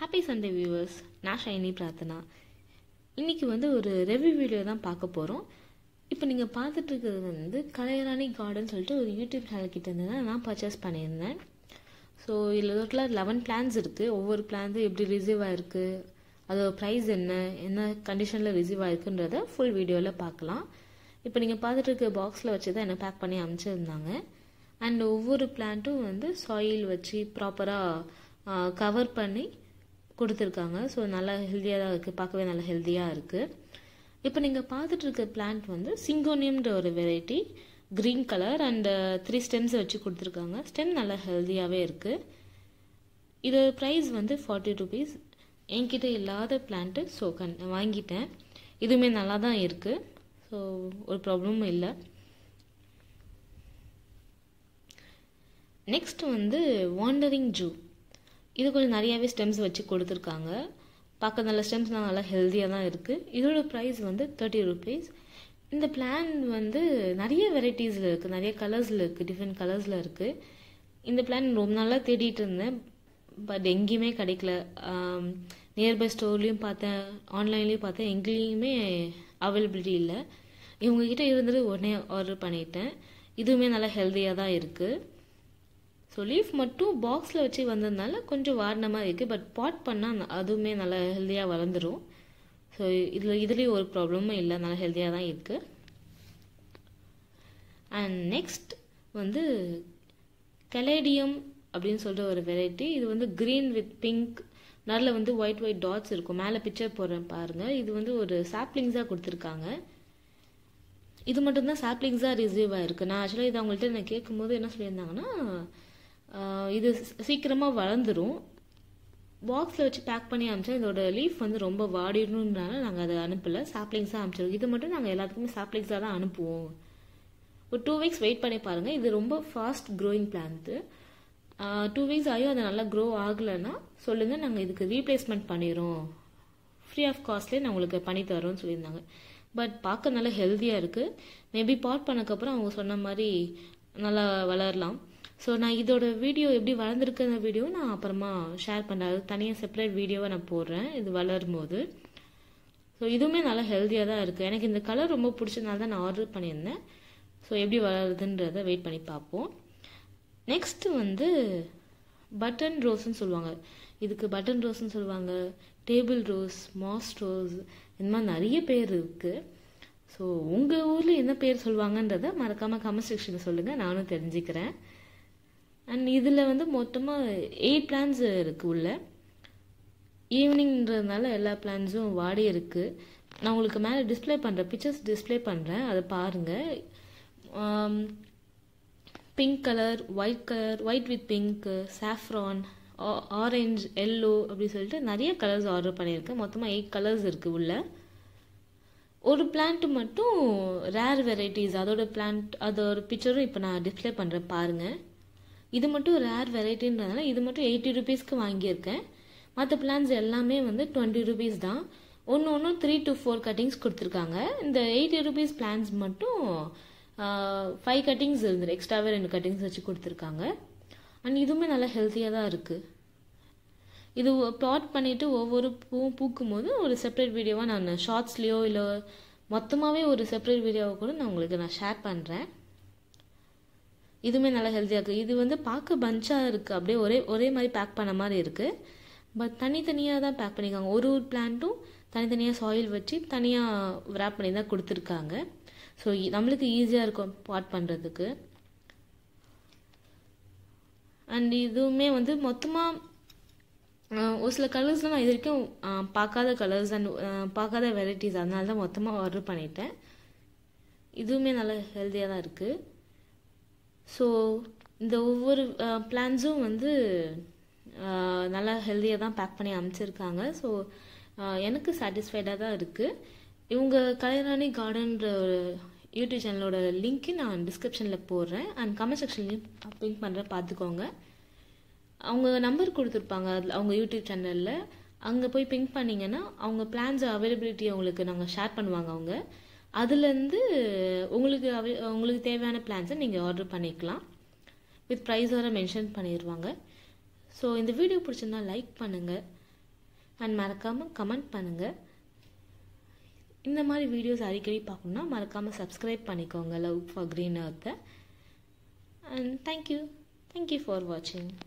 happy Sunday viewers நான் ஷைனி பிரார்த்தனா இன்றைக்கி வந்து ஒரு ரெவ்யூ வீடியோ தான் பார்க்க போகிறோம் இப்போ நீங்கள் பார்த்துட்டு இருக்கிறது வந்து கலைராணி கார்டன் சொல்லிட்டு ஒரு யூடியூப் சேனல் கிட்ட இருந்து தான் நான் பர்ச்சேஸ் பண்ணியிருந்தேன் ஸோ இதில் டோட்டலாக லெவன் பிளான்ஸ் இருக்குது ஒவ்வொரு பிளான்ஸும் எப்படி ரிசீவ் ஆயிருக்கு அதோட ப்ரைஸ் என்ன என்ன கண்டிஷனில் ரிசீவ் ஆயிருக்குன்றத ஃபுல் வீடியோவில் பார்க்கலாம் இப்போ நீங்கள் பார்த்துட்டு இருக்க பாக்ஸில் வச்சு தான் என்ன பேக் பண்ணி அனுப்பிச்சிருந்தாங்க அண்ட் ஒவ்வொரு பிளான்ட்டும் வந்து சாயில் வச்சு ப்ராப்பராக கவர் பண்ணி கொடுத்துருக்காங்க ஸோ நல்லா ஹெல்த்தியாக தான் இருக்குது பார்க்கவே நல்லா ஹெல்த்தியாக இருக்குது இப்போ நீங்கள் பார்த்துட்டு இருக்க பிளான்ட் வந்து சிங்கோனியம்ன்ற ஒரு variety green colour and three stems வச்சு கொடுத்துருக்காங்க ஸ்டெம் நல்லா ஹெல்த்தியாகவே இருக்குது இதோட ப்ரைஸ் வந்து ஃபார்ட்டி ருபீஸ் என்கிட்ட இல்லாத பிளான்ட்டு ஸோ கண் வாங்கிட்டேன் இதுவுமே நல்லா தான் இருக்குது ஸோ ஒரு ப்ராப்ளமும் இல்லை நெக்ஸ்ட் வந்து வாண்டரிங் ஜூ இது கொஞ்சம் நிறையாவே ஸ்டெம்ஸ் வச்சு கொடுத்துருக்காங்க பார்க்க நல்ல ஸ்டெம்ஸ்லாம் நல்லா ஹெல்த்தியாக தான் இருக்குது இதோட ப்ரைஸ் வந்து தேர்ட்டி ருபீஸ் இந்த பிளான் வந்து நிறைய வெரைட்டிஸில் இருக்குது நிறைய கலர்ஸில் இருக்குது டிஃப்ரெண்ட் கலர்ஸில் இருக்குது இந்த பிளான் ரொம்ப நாளாக தேடிட்டு இருந்தேன் பட் எங்கேயுமே கிடைக்கல நியர்பை ஸ்டோர்லேயும் பார்த்தேன் ஆன்லைன்லேயும் பார்த்தேன் எங்கேயுமே அவைலபிலிட்டி இல்லை இவங்ககிட்ட இருந்துட்டு உடனே ஆர்டர் பண்ணிட்டேன் இதுவுமே நல்லா ஹெல்த்தியாக தான் இருக்குது ஸோ லீஃப் மட்டும் பாக்ஸில் வச்சு வந்ததுனால கொஞ்சம் வாடின மாதிரி இருக்குது பட் பாட் பண்ணால் அதுவுமே நல்லா ஹெல்த்தியாக வளர்ந்துடும் ஸோ இதில் இதுலேயும் ஒரு ப்ராப்ளமும் இல்லை நல்லா ஹெல்த்தியாக தான் இருக்குது அண்ட் நெக்ஸ்ட் வந்து கலேடியம் அப்படின்னு சொல்லிட்டு ஒரு வெரைட்டி இது வந்து க்ரீன் வித் பிங்க் நல்ல வந்து ஒயிட் ஒயிட் டாட்ஸ் இருக்கும் மேலே பிக்சர் போடுறேன் பாருங்கள் இது வந்து ஒரு சாப்ளிங்ஸாக கொடுத்துருக்காங்க இது மட்டும்தான் சாப்ளிங்ஸாக ரிசீவ் ஆகிருக்கு நான் ஆக்சுவலாக இது அவங்கள்ட்ட நான் கேட்கும்போது என்ன சொல்லியிருந்தாங்கன்னா இது சீக்கிரமாக வளர்ந்துடும் பாக்ஸில் வச்சு பேக் பண்ணி அனுப்பிச்சா இதோட லீஃப் வந்து ரொம்ப வாடிடணுன்றனால நாங்கள் அதை அனுப்பலை சாப்ளிங்ஸாக அனுப்பிச்சிருக்கோம் இது மட்டும் நாங்கள் எல்லாத்துக்குமே சாப்ளிங்ஸாக தான் அனுப்புவோம் ஒரு டூ வீக்ஸ் வெயிட் பண்ணி பாருங்கள் இது ரொம்ப fast growing plant two weeks ஆகியும் அது நல்லா க்ரோ ஆகலைன்னா சொல்லுங்கள் நாங்கள் இதுக்கு ரீப்ளேஸ்மெண்ட் பண்ணிடுறோம் ஃப்ரீ ஆஃப் காஸ்ட்லேயே நான் உங்களுக்கு பண்ணி தரோம்னு சொல்லியிருந்தாங்க பட் பார்க்க நல்லா ஹெல்த்தியாக இருக்குது மேபி பாட் பண்ணக்கப்புறம் அவங்க சொன்ன மாதிரி நல்லா வளரலாம் ஸோ நான் இதோட வீடியோ எப்படி வளர்ந்துருக்குற வீடியோ நான் அப்புறமா ஷேர் பண்ணுறேன் அது தனியாக செப்பரேட் வீடியோவை நான் போடுறேன் இது வளரும் போது ஸோ இதுவுமே நல்லா ஹெல்த்தியாக தான் இருக்குது எனக்கு இந்த கலர் ரொம்ப பிடிச்சதுனால தான் நான் ஆர்டர் பண்ணியிருந்தேன் ஸோ எப்படி வளருதுன்றதை வெயிட் பண்ணி பார்ப்போம் நெக்ஸ்ட்டு வந்து பட்டன் ரோஸ்ன்னு சொல்லுவாங்க இதுக்கு பட்டன் ரோஸ்ன்னு சொல்லுவாங்க டேபிள் ரோஸ் மாஸ் ரோஸ் இந்த மாதிரி நிறைய பேர் இருக்குது ஸோ உங்கள் ஊரில் என்ன பேர் சொல்லுவாங்கன்றதை மறக்காமல் கமெண்ட் செக்ஷனில் சொல்லுங்கள் நானும் தெரிஞ்சுக்கிறேன் அண்ட் இதில் வந்து மொத்தமாக எயிட் பிளான்ஸ் இருக்குது உள்ள ஈவினிங்ன்றதுனால எல்லா பிளான்ஸும் வாடி இருக்குது நான் உங்களுக்கு மேலே டிஸ்பிளே பண்ணுறேன் பிக்சர்ஸ் டிஸ்பிளே பண்ணுறேன் அதை பாருங்கள் pink colour white colour white with pink saffron orange yellow அப்படி சொல்லிட்டு நிறைய கலர்ஸ் ஆர்டர் பண்ணியிருக்கேன் மொத்தமாக எயிட் கலர்ஸ் இருக்குது உள்ள ஒரு பிளான்ட் மட்டும் ரேர் வெரைட்டிஸ் அதோட பிளான்ட் அதோட பிக்சரும் இப்போ நான் டிஸ்பிளே பண்ணுறேன் பாருங்கள் இது மட்டும் ரேர் வெரைட்டின்றதுனால இது மட்டும் எயிட்டி ருபீஸ்க்கு வாங்கியிருக்கேன் மற்ற பிளான்ஸ் எல்லாமே வந்து டுவெண்ட்டி ருபீஸ் தான் ஒன்று ஒன்று த்ரீ டு ஃபோர் கட்டிங்ஸ் கொடுத்துருக்காங்க இந்த எயிட்டி ருபீஸ் பிளான்ஸ் மட்டும் ஃபைவ் கட்டிங்ஸ் இருந்துரு எக்ஸ்ட்ராவே ரெண்டு கட்டிங்ஸ் வச்சு கொடுத்துருக்காங்க அண்ட் இதுவுமே நல்லா ஹெல்த்தியாக தான் இருக்குது இது ப்ளாட் பண்ணிவிட்டு ஒவ்வொரு பூவும் பூக்கும் போது ஒரு செப்பரேட் வீடியோவாக நான் ஷார்ட்ஸ்லேயோ இல்லை மொத்தமாகவே ஒரு செப்பரேட் வீடியோவை கூட நான் உங்களுக்கு நான் ஷேர் பண்ணுறேன் இதுவுமே நல்லா ஹெல்த்தியாக இருக்குது இது வந்து பார்க்க பஞ்சாக இருக்குது அப்படியே ஒரே ஒரே மாதிரி பேக் பண்ண மாதிரி இருக்குது பட் தனித்தனியாக தான் பேக் பண்ணியிருக்காங்க ஒரு ஒரு பிளான்ட்டும் தனித்தனியாக சாயில் வச்சு தனியாக ரேப் பண்ணி தான் கொடுத்துருக்காங்க ஸோ நம்மளுக்கு ஈஸியாக இருக்கும் பாட் பண்ணுறதுக்கு அண்ட் இதுவுமே வந்து மொத்தமாக ஒரு சில கலர்ஸ்லாம் நான் இது வரைக்கும் பார்க்காத கலர்ஸ் அண்ட் பார்க்காத வெரைட்டிஸ் அதனால தான் மொத்தமாக ஆர்டர் பண்ணிட்டேன் இதுவுமே நல்ல ஹெல்த்தியாக தான் இருக்குது ஸோ இந்த ஒவ்வொரு பிளான்ஸும் வந்து நல்லா ஹெல்த்தியாக தான் பேக் பண்ணி அனுப்பிச்சிருக்காங்க ஸோ எனக்கு சாட்டிஸ்ஃபைடாக தான் இருக்குது இவங்க கலைராணி கார்டன்ற ஒரு யூடியூப் சேனலோட லிங்க்கு நான் டிஸ்கிரிப்ஷனில் போடுறேன் அண்ட் கமெண்ட் செக்ஷன்லேயும் பிங்க் பண்ணுறேன் பார்த்துக்கோங்க அவங்க நம்பர் கொடுத்துருப்பாங்க அதில் அவங்க யூடியூப் சேனலில் அங்கே போய் பிங்க் பண்ணிங்கன்னா அவங்க பிளான்ஸ் அவைலபிலிட்டி அவங்களுக்கு நாங்கள் ஷேர் பண்ணுவாங்க அவங்க அதுலேருந்து உங்களுக்கு அவை உங்களுக்கு தேவையான பிளான்ஸை நீங்கள் ஆர்டர் பண்ணிக்கலாம் வித் ப்ரைஸ் வர மென்ஷன் பண்ணிடுவாங்க ஸோ இந்த வீடியோ பிடிச்சிருந்தா லைக் பண்ணுங்கள் அண்ட் மறக்காமல் கமெண்ட் பண்ணுங்கள் இந்த மாதிரி வீடியோஸ் அடிக்கடி பார்க்கணுன்னா மறக்காமல் சப்ஸ்கிரைப் பண்ணிக்கோங்க லவ் ஃபார் க்ரீன் அர்த்தை அண்ட் தேங்க்யூ தேங்க்யூ ஃபார் வாட்சிங்